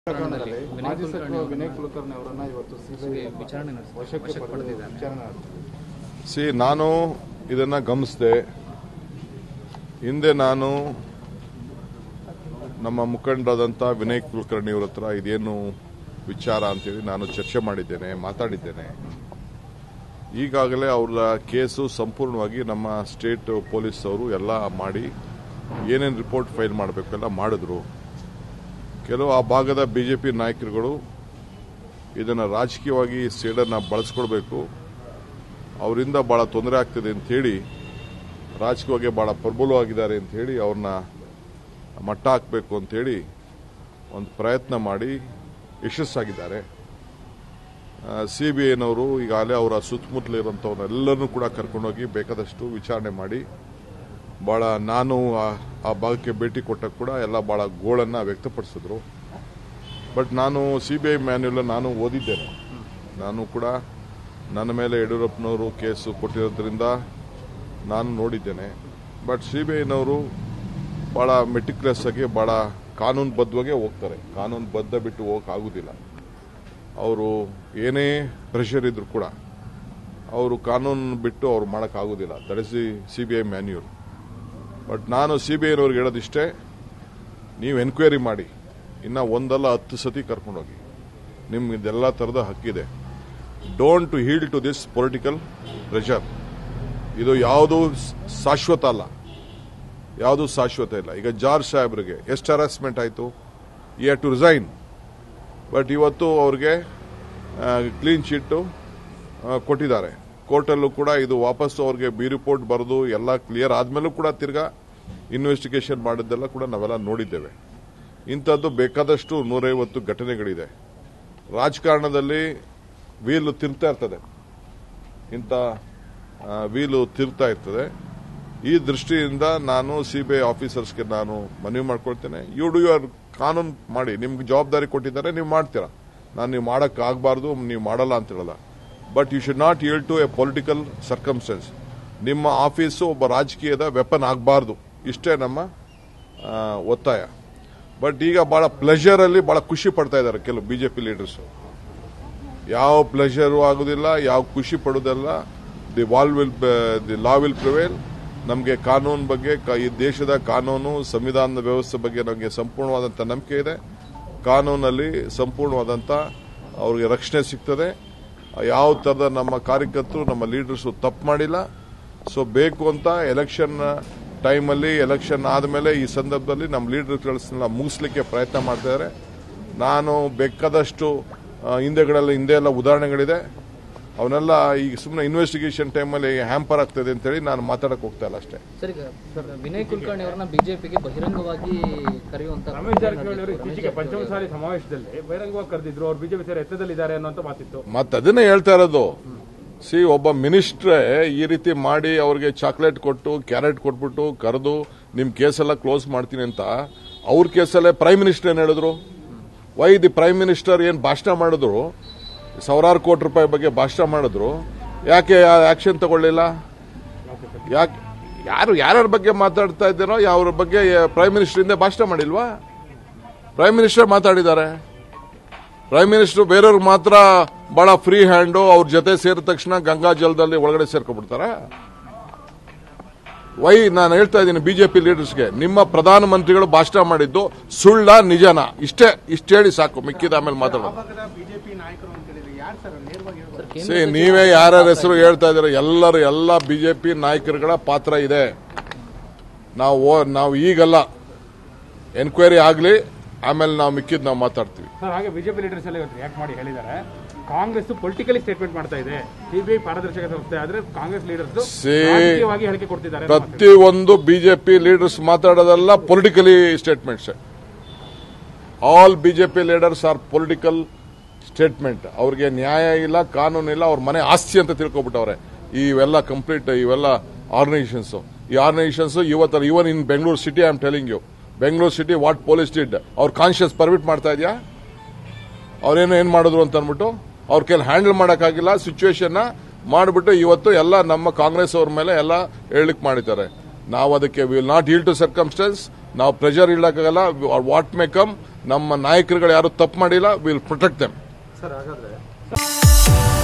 ಪ್ರಕರಣದಲ್ಲಿ ಮಾಜಿ ಸಚಿವ ವಿನಯ್ ಕುಲಕರ್ಣಿ ಅವರನ್ನ ಇವತ್ತು ಸಿಬಿಐ ವಿಚಾರಣೆ ನಡೆಸಿ ವಶಕ್ಕೆ ವಶಕ್ಕೆ ಪಡೆದು ಪಡೆದಿದ್ದಾರೆ ವಿಚಾರಣೆ ನಡೆಸಿದೆ. ಸಿ ನಾನು ಇದನ್ನ ಗಮನಿಸಿದೆ ಹಿಂದೆ ನಾನು ನಮ್ಮ ಮುಖಂಡರಾದಂಥ ವಿನಯ್ ಕುಲಕರ್ಣಿ ಅವ್ರ ಹತ್ರ ಇದೇನು ವಿಚಾರ ಅಂತೇಳಿ ನಾನು ಚರ್ಚೆ ಮಾಡಿದ್ದೇನೆ ಮಾತಾಡಿದ್ದೇನೆ ಈಗಾಗಲೇ ಅವರ ಕೇಸು ಸಂಪೂರ್ಣವಾಗಿ ನಮ್ಮ ಸ್ಟೇಟ್ ಪೊಲೀಸ್ ಅವರು ಎಲ್ಲ ಮಾಡಿ ಏನೇನು ರಿಪೋರ್ಟ್ ಫೈಲ್ ಮಾಡಬೇಕೆಲ್ಲ ಮಾಡಿದ್ರು ಕೆಲವು ಆ ಭಾಗದ ಬಿಜೆಪಿ ನಾಯಕರುಗಳು ಇದನ್ನು ರಾಜಕೀಯವಾಗಿ ಸೇಡನ್ನು ಬಳಸ್ಕೊಳ್ಬೇಕು ಅವರಿಂದ ಬಹಳ ತೊಂದರೆ ಆಗ್ತದೆ ಅಂತ ಹೇಳಿ ರಾಜಕೀಯವಾಗಿ ಬಹಳ ಪ್ರಬಲವಾಗಿದ್ದಾರೆ ಅಂತ ಹೇಳಿ ಅವ್ರನ್ನ ಮಟ್ಟ ಹಾಕಬೇಕು ಅಂತ ಹೇಳಿ ಒಂದು ಪ್ರಯತ್ನ ಮಾಡಿ ಯಶಸ್ಸಾಗಿದ್ದಾರೆ ಸಿ ಬಿ ಐನವರು ಈಗಾಗಲೇ ಅವರ ಸುತ್ತಮುತ್ತಲಿರುವಂಥವ್ರನ್ನೆಲ್ಲರನ್ನೂ ಕೂಡ ಕರ್ಕೊಂಡೋಗಿ ಬೇಕಾದಷ್ಟು ವಿಚಾರಣೆ ಮಾಡಿ ಬಹಳ ನಾನು ಆ- ಆ ಭಾಗಕ್ಕೆ ಭೇಟಿ ಕೊಟ್ಟಾಗ ಕೂಡ ಎಲ್ಲ ಬಹಳ ಗೋಳನ್ನು ವ್ಯಕ್ತಪಡಿಸಿದ್ರು ಬಟ್ ನಾನು ಸಿ ಬಿ ಐ ಮ್ಯಾನ್ಯುಲ್ ನಾನು ಓದಿದ್ದೇನೆ ನಾನು ಕೂಡ ನನ್ನ ಮೇಲೆ ಯಡಿಯೂರಪ್ಪನವರು ಕೇಸು ಕೊಟ್ಟಿರೋದ್ರಿಂದ ನಾನು ನೋಡಿದ್ದೇನೆ ಬಟ್ ಸಿ ಬಿ ಐನವರು ಭಾಳ ಮೆಟಿಕ್ಯುಲಸ್ ಆಗಿ ಭಾಳ ಕಾನೂನುಬದ್ಧವಾಗೇ ಹೋಗ್ತಾರೆ ಕಾನೂನು ಬದ್ಧ ಬಿಟ್ಟು ಹೋಗಕ್ಕೆ ಆಗುದಿಲ್ಲ ಅವರು ಏನೇ ಪ್ರೆಷರ್ ಇದ್ರು ಕೂಡ ಅವರು ಕಾನೂನು ಬಿಟ್ಟು ಅವ್ರು ಮಾಡೋಕ್ಕಾಗೋದಿಲ್ಲ that is the C B I manual but ನಾನು ಸಿ ಬಿ ಐನವ್ರಿಗೆ ಹೇಳೋದಿಷ್ಟೇ ನೀವು ಎನ್ಕ್ವೈರಿ ಮಾಡಿ ಇನ್ನು ಒಂದಲ್ಲ ಹತ್ತು ಸತಿ ಕರ್ಕೊಂಡೋಗಿ ನಿಮ್ಗೆ ಇದೆಲ್ಲ ಥರದ ಹಕ್ಕಿದೆ don't to yield to this political pressure ಇದು ಯಾವುದು ಶಾಶ್ವತ ಅಲ್ಲ ಯಾವುದು ಶಾಶ್ವತ ಇಲ್ಲ ಈಗ ಜಾರ್ಜ್ ಸಾಹೇಬ್ರಿಗೆ ಎಷ್ಟು ಹರಾಸ್ಮೆಂಟ್ ಆಯಿತು ಈ ಹ್ಯಾವ್ ಟು ರಿಸೈನ್ ಬಟ್ ಇವತ್ತು ಅವ್ರಿಗೆ ಕ್ಲೀನ್ ಶೀಟು ಕೊಟ್ಟಿದ್ದಾರೆ ಕೋರ್ಟಲ್ಲೂ ಕೂಡ ಇದು ವಾಪಸ್ ಅವ್ರಿಗೆ ಬಿ ರಿಪೋರ್ಟ್ ಬರೆದು ಎಲ್ಲ ಕ್ಲಿಯರ್ ಆದ್ಮೇಲೂ ಕೂಡ ತಿರ್ಗಾ ಇನ್ವೆಸ್ಟಿಗೇಷನ್ ಮಾಡಿದ್ದೆಲ್ಲ ಕೂಡ ನಾವೆಲ್ಲ ನೋಡಿದ್ದೇವೆ ಇಂಥದ್ದು ಬೇಕಾದಷ್ಟು ನೂರೈವತ್ತು ಘಟನೆಗಳಿದೆ ರಾಜಕಾರಣದಲ್ಲಿ ವೀಲು ತಿರ್ತಾ ಇರ್ತದೆ ಇಂಥ ಆ, ವೀಲು ತಿರ್ತಾ ಇರ್ತದೆ ಈ ದೃಷ್ಟಿಯಿಂದ ನಾನು ಸಿಬಿಐ ಆಫೀಸರ್ಸ್ಗೆ ನಾನು ಮನವಿ ಮಾಡ್ಕೊಳ್ತೇನೆ ಯು ಡು ಯುವರ್ ಕಾನೂನು ಮಾಡಿ ನಿಮ್ಗೆ ಜವಾಬ್ದಾರಿ ಕೊಟ್ಟಿದ್ದಾರೆ ನೀವು ಮಾಡ್ತೀರಾ ನಾನು ನೀವು ಮಾಡಕ್ ಆಗಬಾರ್ದು ನೀವು ಮಾಡಲ್ಲ ಅಂತ ಹೇಳಲ್ಲ but you should not yield to a political circumstance ನಿಮ್ಮ ಆಫೀಸು ಒಬ್ಬ ರಾಜಕೀಯದ ವೆಪನ್ ಆಗಬಾರ್ದು ಇಷ್ಟೇ ನಮ್ಮ ಆ, ಒತ್ತಾಯ ಬಟ್ ಈಗ ಬಹಳ ಪ್ಲೆಷರ್ ಅಲ್ಲಿ ಬಹಳ ಖುಷಿ ಪಡ್ತಾ ಇದ್ದಾರೆ ಕೆಲವು ಬಿಜೆಪಿ ಲೀಡರ್ಸ್ ಯಾವ ಪ್ಲೆಷರು ಆಗುದಿಲ್ಲ ಯಾವ ಖುಷಿ ಪಡೋದಲ್ಲ the wall will the law will prevail ನಮಗೆ ಕಾನೂನು ಬಗ್ಗೆ ಕ- ಈ ದೇಶದ ಕಾನೂನು ಸಂವಿಧಾನದ ವ್ಯವಸ್ಥೆ ಬಗ್ಗೆ ನಮಗೆ ಸಂಪೂರ್ಣವಾದಂಥ ನಂಬಿಕೆ ಇದೆ ಕಾನೂನಲ್ಲಿ ಸಂಪೂರ್ಣವಾದಂಥ ಅವ್ರಿಗೆ ರಕ್ಷಣೆ ಸಿಗ್ತದೆ ಯಾವ ಥರದ ನಮ್ಮ ಕಾರ್ಯಕರ್ತರು ನಮ್ಮ ಲೀಡರ್ಸು ತಪ್ಪು ಮಾಡಿಲ್ಲ ಸೊ ಬೇಕು ಅಂತ ಎಲೆಕ್ಷನ್ ಟೈಮಲ್ಲಿ ಎಲೆಕ್ಷನ್ ಆದಮೇಲೆ ಈ ಸಂದರ್ಭದಲ್ಲಿ ನಮ್ಮ ಲೀಡರ್ಸ್ಗಳನ್ನ ಮುಗಿಸ್ಲಿಕ್ಕೆ ಪ್ರಯತ್ನ ಮಾಡ್ತಿದ್ದಾರೆ ನಾನು ಬೇಕಾದಷ್ಟು ಆ, ಹಿಂದೆಗಳೆಲ್ಲ ಹಿಂದೆ ಎಲ್ಲ ಉದಾಹರಣೆಗಳಿದೆ ಅವನ್ನೆಲ್ಲ ಈಗ ಸುಮ್ಮನೆ ಇನ್ವೆಸ್ಟಿಗೇಷನ್ ಟೈಮಲ್ಲಿ ಹ್ಯಾಂಪರ್ ಆಗ್ತದೆ ಅಂತೇಳಿ ನಾನು ಮಾತಾಡಕ್ಕೆ ಹೋಗ್ತಾ ಇಲ್ಲ ಅಷ್ಟೇ ಸರ್ ಈಗ ವಿನಯ್ ಕುಲಕರ್ಣಿ ಅವರನ್ನ ಬಿಜೆಪಿಗೆ ಬಹಿರಂಗವಾಗಿ ಕರೆಯುವಂತ ರಮೇಶ್ ಜಾರಕಿಹೊಳಿ ಅವರು ಇತ್ತೀಚೆಗೆ ಪಂಚಮಸಾಲಿ ಸಮಾವೇಶದಲ್ಲಿ ಬಹಿರಂಗವಾಗಿ ಕರೆದಿದ್ರು ಅವ್ರು ಬಿಜೆಪಿ ಸೇರಿ ಎತ್ತದಲ್ಲಿದ್ದಾರೆ ಅನ್ನುವಂತ ಮಾತಿತ್ತು ಮತ್ತೆ ಅದನ್ನೇ ಹೇಳ್ತಾ ಇರೋದು ಸಿ ಒಬ್ಬ ಮಿನಿಸ್ಟ್ರೇ ಈ ರೀತಿ ಮಾಡಿ ಅವ್ರಿಗೆ ಚಾಕ್ಲೇಟ್ ಕೊಟ್ಟು ಕ್ಯಾರೆಟ್ ಕೊಟ್ಬಿಟ್ಟು ಕರೆದು ನಿಮ್ ಕೇಸೆಲ್ಲ ಕ್ಲೋಸ್ ಮಾಡ್ತೀನಿ ಅಂತ ಅವ್ರ ಕೇಸಲ್ಲೇ ಪ್ರೈಮ್ ಮಿನಿಸ್ಟರ್ ಏನ್ ಹೇಳಿದ್ರು ವೈ ದಿ ಪ್ರೈಮ್ ಮಿನಿಸ್ಟರ್ ಏನ್ ಭಾಷಣ ಮಾಡಿದ್ರು ಸಾವಿರಾರು ಕೋಟಿ ರೂಪಾಯಿ ಬಗ್ಗೆ ಭಾಷಣ ಮಾಡಿದ್ರು ಯಾಕೆ ಆಕ್ಷನ್ ತಗೊಳ್ಳಿಲ್ಲ ಯಾಕೆ ಯಾರು ಯಾರ್ಯಾರ ಬಗ್ಗೆ ಮಾತಾಡ್ತಾ ಇದ್ದೀರೋ ಯಾವ್ರ ಬಗ್ಗೆ ಪ್ರೈಮ್ ಮಿನಿಸ್ಟರ್ ಇಂದ ಭಾಷಣ ಮಾಡಿಲ್ವಾ ಪ್ರೈಮ್ ಮಿನಿಸ್ಟರ್ ಮಾತಾಡಿದ್ದಾರೆ ಪ್ರೈಮ್ ಮಿನಿಸ್ಟರ್ ಬೇರೆಯವ್ರಿಗೆ ಮಾತ್ರ ಬಹಳ ಫ್ರೀ ಹ್ಯಾಂಡು ಅವ್ರ ಜೊತೆ ಸೇರಿದ ತಕ್ಷಣ ಗಂಗಾ ಜಲದಲ್ಲಿ ಒಳಗಡೆ ಸೇರ್ಕೊಂಡ್ಬಿಡ್ತಾರ ವೈ ನಾನು ಹೇಳ್ತಾ ಇದ್ದೀನಿ ಬಿಜೆಪಿ ಲೀಡರ್ಸ್ಗೆ ನಿಮ್ಮ ಪ್ರಧಾನಮಂತ್ರಿಗಳು ಭಾಷಣ ಮಾಡಿದ್ದು ಸುಳ್ಳ ನಿಜನ ಇಷ್ಟೇ ಇಷ್ಟ ಹೇಳಿ ಸಾಕು ಮಿಕ್ಕಿದ ಆಮೇಲೆ ಮಾತಾಡೋದು ಸಿ ನೀವೇ ಯಾರ್ಯಾರ ಹೆಸರು ಹೇಳ್ತಾ ಇದ್ದೀರ ಎಲ್ಲರೂ ಎಲ್ಲ ಬಿಜೆಪಿ ನಾಯಕರುಗಳ ಪಾತ್ರ ಇದೆ ನಾವು ಓ- ನಾವು ಈಗಲ್ಲ ಎನ್ಕ್ವೈರಿ ಆಗಲಿ ಆಮೇಲೆ ನಾವು ಮಿಕ್ಕಿದ್ ನಾವು ಮಾತಾಡ್ತೀವಿ ಸರ್ ಹಾಗೆ ಬಿಜೆಪಿ ಲೀಡರ್ಸ್ ಎಲ್ಲ ಇವತ್ತು ರಿಯಾಕ್ಟ್ ಮಾಡಿ ಹೇಳಿದ್ದಾರೆ ಕಾಂಗ್ರೆಸ್ ಪೊಲಿಟಿಕಲಿ ಸ್ಟೇಟ್ಮೆಂಟ್ ಮಾಡ್ತಾ ಇದೆ ಸಿಬಿಐ ಪಾರದರ್ಶಕ ಸಂಸ್ಥೆ ಆದ್ರೆ ಕಾಂಗ್ರೆಸ್ ಲೀಡರ್ಸ್ ಸೇ- ರಾಜಕೀಯವಾಗಿ ಹೇಳಿಕೆ ಕೊಡ್ತಿದ್ದಾರೆ ಅಂತ ಮಾತಾಡ್ತಾರೆ. ಪ್ರತಿಯೊಂದು ಬಿಜೆಪಿ ಲೀಡರ್ಸ್ ಮಾತಾಡೋದೆಲ್ಲ politically statements all BJP leaders are political statement ಅವ್ರಿಗೆ ನ್ಯಾಯ ಇಲ್ಲ ಕಾನೂನು ಇಲ್ಲ ಅವ್ರ ಮನೆ ಆಸ್ತಿ ಅಂತ ತಿಳ್ಕೊಬಿಟ್ಟವ್ರೆ ಇವೆಲ್ಲ ಕಂಪ್ಲೀಟ್ ಇವೆಲ್ಲ ಆರ್ಗನೈಸೇಷನ್ಸ್ ಈ ಆರ್ಗನೈಸೇಷನ್ಸ್ ಇವತ್ತರ even in Bengaluru city I am telling you Bengaluru city what police did ಅವ್ರ ಕಾನ್ಶಿಯಸ್ ಪರ್ಮಿಟ್ ಮಾಡ್ತಾ ಇದೆಯಾ ಅವ್ರೇನೋ ಏನ್ ಮಾಡಿದ್ರು ಅಂತ ಅಂದ್ಬಿಟ್ಟು ಅವ್ರ ಕೈಲಿ ಹ್ಯಾಂಡಲ್ ಮಾಡೋಕ್ಕಾಗಿಲ್ಲ ಸಿಚುವೇಶನ್ ಮಾಡಿಬಿಟ್ಟು ಇವತ್ತು ಎಲ್ಲ ನಮ್ಮ ಕಾಂಗ್ರೆಸ್ ಅವ್ರ ಮೇಲೆ ಎಲ್ಲ ಹೇಳಿಕ್ ಮಾಡಿದ್ದಾರೆ ನಾವು ಅದಕ್ಕೆ will not yield to circumstance ನಾವು ಪ್ರೆಷರ್ ಇಡಕ್ಕಾಗಲ್ಲ ವಾಟ್ ಮೇ ಕಮ್ ನಮ್ಮ ನಾಯಕರುಗಳು ಯಾರು ತಪ್ಪು ಮಾಡಿಲ್ಲ ವಿಲ್ ಪ್ರೊಟೆಕ್ಟ್ ದೆಮ್ ಸರ್ ಹಾಗಾದ್ರೆ